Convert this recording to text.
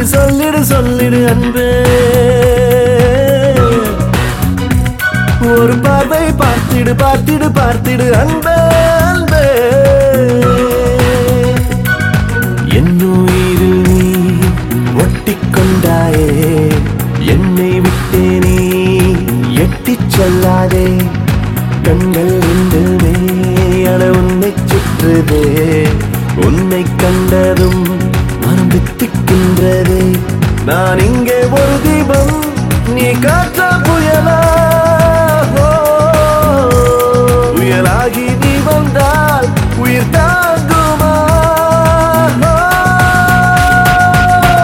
சொல்லிடு சொல்லிடு அன்பே ஒரு பார்வை பார்த்திடு பார்த்திடு பார்த்திடு அன்பே அன்பே என்னுயிரில் நீ ஒட்டிக்கொண்டாயே என்னை விட்டே நீ எட்டிச் செல்லாதே கண்கள் ரெண்டுமே அட உன்னை சுற்றுதே உன்னை கண்டதும் மனம் வித்துக்கின்றதே நான் இங்கே ஒரு தீபம் நீ காற்றா